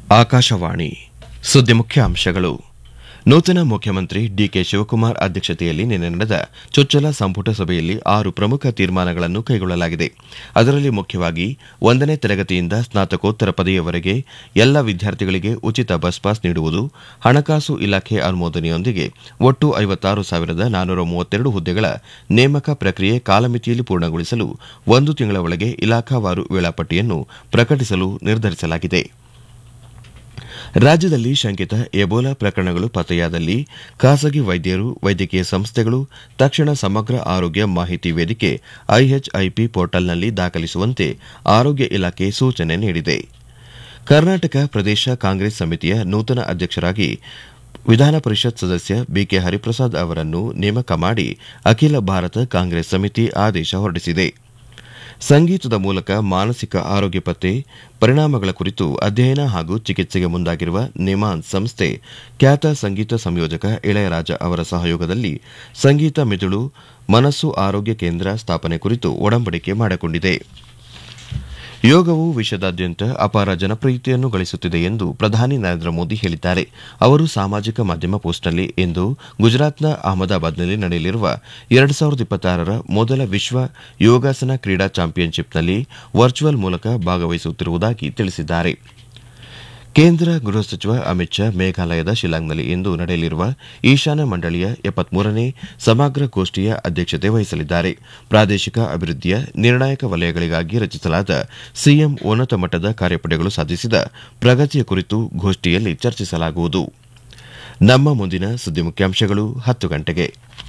ಆಕಾಶವಾಣಿ ಸುದ್ದಿ ಮುಖ್ಯಾಂಶಗಳು ನೂತನ ಮುಖ್ಯಮಂತ್ರಿ ಡಿಕೆ ಶಿವಕುಮಾರ್ ಅಧ್ಯಕ್ಷತೆಯಲ್ಲಿ ನಿನ್ನೆ ನಡೆದ ಚೊಚ್ಚಲ ಸಂಪುಟ ಸಭೆಯಲ್ಲಿ ಆರು ಪ್ರಮುಖ ತೀರ್ಮಾನಗಳನ್ನು ಕೈಗೊಳ್ಳಲಾಗಿದೆ ಅದರಲ್ಲಿ ಮುಖ್ಯವಾಗಿ ಒಂದನೇ ತರಗತಿಯಿಂದ ಸ್ನಾತಕೋತ್ತರ ಪದವಿಯವರೆಗೆ ಎಲ್ಲ ವಿದ್ಯಾರ್ಥಿಗಳಿಗೆ ಉಚಿತ ಬಸ್ ಪಾಸ್ ನೀಡುವುದು ಹಣಕಾಸು ಇಲಾಖೆ ಅನುಮೋದನೆಯೊಂದಿಗೆ ಒಟ್ಟು ಐವತ್ತಾರು ಸಾವಿರದ ನಾನ್ನೂರ ಮೂವತ್ತೆರಡು ಹುದ್ದೆಗಳ ನೇಮಕ ಪ್ರಕ್ರಿಯೆ ಕಾಲಮಿತಿಯಲ್ಲಿ ಪೂರ್ಣಗೊಳಿಸಲು ಒಂದು ತಿಂಗಳ ಒಳಗೆ ಇಲಾಖಾವಾರು ವೇಳಾಪಟ್ಟಿಯನ್ನು ಪ್ರಕಟಿಸಲು ನಿರ್ಧರಿಸಲಾಗಿದೆ ರಾಜ್ಯದಲ್ಲಿ ಶಂಕಿತ ಎಬೋಲಾ ಪ್ರಕರಣಗಳು ಪತ್ತೆಯಾದಲ್ಲಿ ಖಾಸಗಿ ವೈದ್ಯರು ವೈದ್ಯಕೀಯ ಸಂಸ್ಥೆಗಳು ತಕ್ಷಣ ಸಮಗ್ರ ಆರೋಗ್ಯ ಮಾಹಿತಿ ವೇದಿಕೆ ಐಎಚ್ಐಪಿ ಪೋರ್ಟಲ್ನಲ್ಲಿ ದಾಖಲಿಸುವಂತೆ ಆರೋಗ್ಯ ಇಲಾಖೆ ಸೂಚನೆ ನೀಡಿದೆ ಕರ್ನಾಟಕ ಪ್ರದೇಶ ಕಾಂಗ್ರೆಸ್ ಸಮಿತಿಯ ನೂತನ ಅಧ್ಯಕ್ಷರಾಗಿ ವಿಧಾನ ಪರಿಷತ್ ಸದಸ್ಯ ಬಿಕೆ ಹರಿಪ್ರಸಾದ್ ಅವರನ್ನು ನೇಮಕ ಮಾಡಿ ಅಖಿಲ ಭಾರತ ಕಾಂಗ್ರೆಸ್ ಸಮಿತಿ ಆದೇಶ ಹೊರಡಿಸಿದೆ ಸಂಗೀತದ ಮೂಲಕ ಮಾನಸಿಕ ಆರೋಗ್ಯ ಪತ್ತೆ ಪರಿಣಾಮಗಳ ಕುರಿತು ಅಧ್ಯಯನ ಹಾಗೂ ಚಿಕಿತ್ಸೆಗೆ ಮುಂದಾಗಿರುವ ನಿಮಾನ್ ಸಂಸ್ಥೆ ಖ್ಯಾತ ಸಂಗೀತ ಸಂಯೋಜಕ ಇಳೆಯರಾಜ ಅವರ ಸಹಯೋಗದಲ್ಲಿ ಸಂಗೀತ ಮಿದುಳು ಮನಸ್ಸು ಆರೋಗ್ಯ ಕೇಂದ್ರ ಸ್ಥಾಪನೆ ಕುರಿತು ಒಡಂಬಡಿಕೆ ಮಾಡಿಕೊಂಡಿದೆ ಯೋಗವು ವಿಶ್ವದಾದ್ಯಂತ ಅಪಾರ ಜನಪ್ರಿಯತೆಯನ್ನು ಗಳಿಸುತ್ತಿದೆ ಎಂದು ಪ್ರಧಾನಿ ನರೇಂದ್ರ ಮೋದಿ ಹೇಳಿದ್ದಾರೆ ಅವರು ಸಾಮಾಜಿಕ ಮಾಧ್ಯಮ ಪೋಸ್ಟ್ನಲ್ಲಿ ಇಂದು ಗುಜರಾತ್ನ ಅಹಮದಾಬಾದ್ನಲ್ಲಿ ನಡೆಯಲಿರುವ ಎರಡು ಸಾವಿರದ ಇಪ್ಪತ್ತಾರರ ಮೊದಲ ವಿಶ್ವ ಯೋಗಾಸನ ಕ್ರೀಡಾ ಚಾಂಪಿಯನ್ಶಿಪ್ನಲ್ಲಿ ವರ್ಚುವಲ್ ಮೂಲಕ ಭಾಗವಹಿಸುತ್ತಿರುವುದಾಗಿ ತಿಳಿಸಿದ್ದಾರೆ ಕೇಂದ್ರ ಗೃಹ ಸಚಿವ ಅಮಿತ್ ಶಾ ಮೇಘಾಲಯದ ಶಿಲಾಂಗ್ನಲ್ಲಿ ಇಂದು ನಡೆಯಲಿರುವ ಈಶಾನ್ಯ ಮಂಡಳಿಯ ಎಪ್ಪತ್ಮೂರನೇ ಸಮಗ್ರ ಗೋಷ್ಠಿಯ ಅಧ್ಯಕ್ಷತೆ ವಹಿಸಲಿದ್ದಾರೆ ಪ್ರಾದೇಶಿಕ ಅಭಿವೃದ್ಧಿಯ ನಿರ್ಣಾಯಕ ವಲಯಗಳಿಗಾಗಿ ರಚಿಸಲಾದ ಸಿಎಂ ಉನ್ನತ ಮಟ್ಟದ ಕಾರ್ಯಪಡೆಗಳು ಸಾಧಿಸಿದ ಪ್ರಗತಿಯ ಕುರಿತು ಗೋಷ್ಠಿಯಲ್ಲಿ ಚರ್ಚಿಸಲಾಗುವುದು ನಮ್ಮ ಮುಂದಿನ ಸುದ್ದಿ ಮುಖ್ಯಾಂಶಗಳು ಹತ್ತು ಗಂಟೆಗೆ